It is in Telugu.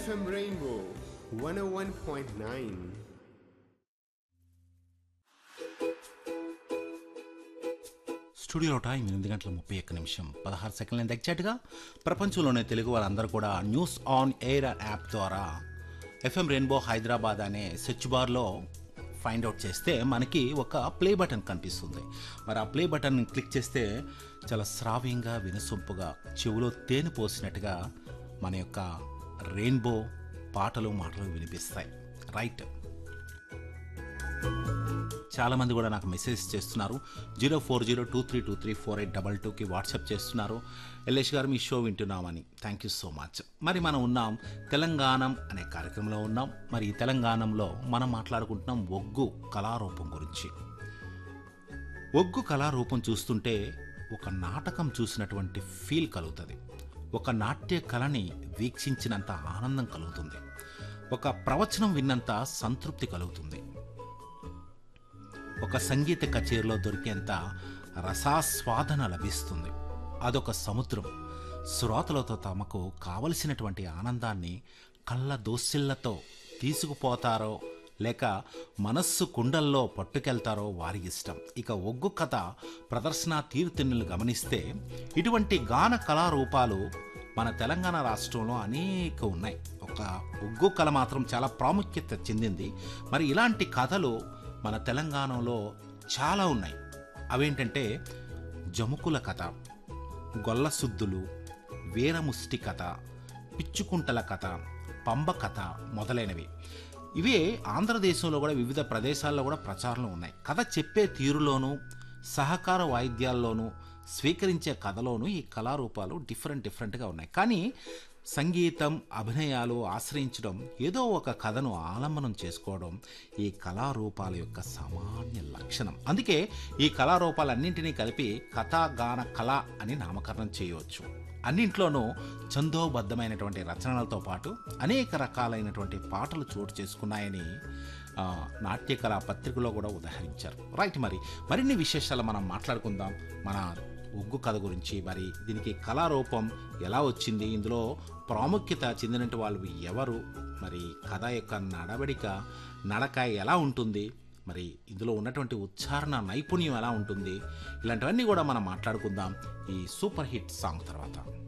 FM Rainbow 101.9. స్టూడియో టైం ఎనిమిది గంటల ముప్పై ఒక్క నిమిషం పదహారు సెకండ్ల ఎగ్జాక్ట్గా ప్రపంచంలోనే తెలుగు వారందరూ కూడా న్యూస్ ఆన్ ఎయిర్ యాప్ ద్వారా ఎఫ్ఎం రెయిన్బో హైదరాబాద్ అనే సెర్చ్ బార్లో ఫైండ్ అవుట్ చేస్తే మనకి ఒక ప్లే బటన్ కనిపిస్తుంది మరి ఆ ప్లే బటన్ క్లిక్ చేస్తే చాలా శ్రావ్యంగా వినసొంపుగా చెవిలో తేనె పోసినట్టుగా మన యొక్క రెయిన్బో పాటలు మాటలు వినిపిస్తాయి రైట్ చాలా మంది కూడా నాకు మెసేజ్ చేస్తున్నారు zero four zero two three two three four eight double టూకి వాట్సాప్ చేస్తున్నారు ఎల్లేష్ గారు మీ షో వింటున్నామని థ్యాంక్ యూ సో మచ్ మరి మనం ఉన్నాం తెలంగాణం అనే కార్యక్రమంలో ఉన్నాం మరి ఈ తెలంగాణంలో మనం మాట్లాడుకుంటున్నాం ఒగ్గు కళారూపం గురించి ఒగ్గు కళారూపం చూస్తుంటే ఒక నాటకం చూసినటువంటి ఫీల్ కలుగుతుంది ఒక నాట్య కళని వీక్షించినంత ఆనందం కలుగుతుంది ఒక ప్రవచనం విన్నంత సంతృప్తి కలుగుతుంది ఒక సంగీత కచేరీలో దొరికేంత రసాస్వాదన లభిస్తుంది అదొక సముద్రం శ్రోతలతో తమకు కావలసినటువంటి ఆనందాన్ని కళ్ళ దోసిళ్లతో తీసుకుపోతారో లేక మనస్సు కుండల్లో పట్టుకెళ్తారో వారి ఇష్టం ఇక ఒగ్గు కథ ప్రదర్శన తీరుతెన్నులు గమనిస్తే ఇటువంటి గాన కళారూపాలు మన తెలంగాణ రాష్ట్రంలో అనేక ఉన్నాయి ఒక ఒగ్గు కళ మాత్రం చాలా ప్రాముఖ్యత చెందింది మరి ఇలాంటి కథలు మన తెలంగాణలో చాలా ఉన్నాయి అవేంటంటే జముకుల కథ గొల్లసుద్దులు వీరముష్టి కథ పిచ్చుకుంటల కథ పంబ కథ మొదలైనవి ఇవే ఆంధ్రదేశంలో కూడా వివిధ ప్రదేశాల్లో కూడా ప్రచారంలో ఉన్నాయి కథ చెప్పే తీరులోనూ సహకార వాయిద్యాల్లోనూ స్వీకరించే కథలోనూ ఈ కళారూపాలు డిఫరెంట్ డిఫరెంట్గా ఉన్నాయి కానీ సంగీతం అభినయాలు ఆశ్రయించడం ఏదో ఒక కథను ఆలంబనం చేసుకోవడం ఈ కళారూపాల యొక్క సామాన్య లక్షణం అందుకే ఈ కళారూపాలన్నింటినీ కలిపి కథాగాన కళ అని నామకరణం చేయవచ్చు అన్నింట్లోనూ ఛందోబద్ధమైనటువంటి రచనలతో పాటు అనేక రకాలైనటువంటి పాటలు చోటు చేసుకున్నాయని ఆ, నాట్యకళా పత్రికలో కూడా ఉదాహరించారు రైట్ మరి మరిన్ని విశేషాలు మనం మాట్లాడుకుందాం మన ఒగ్గు కథ గురించి మరి దీనికి కళారూపం ఎలా వచ్చింది ఇందులో ప్రాముఖ్యత చెందినటువంటి వాళ్ళు ఎవరు మరి కథ యొక్క నడవడిక నడక ఎలా ఉంటుంది మరి ఇందులో ఉన్నటువంటి ఉచ్చారణ నైపుణ్యం ఎలా ఉంటుంది ఇలాంటివన్నీ కూడా మనం మాట్లాడుకుందాం ఈ సూపర్ హిట్ సాంగ్ తర్వాత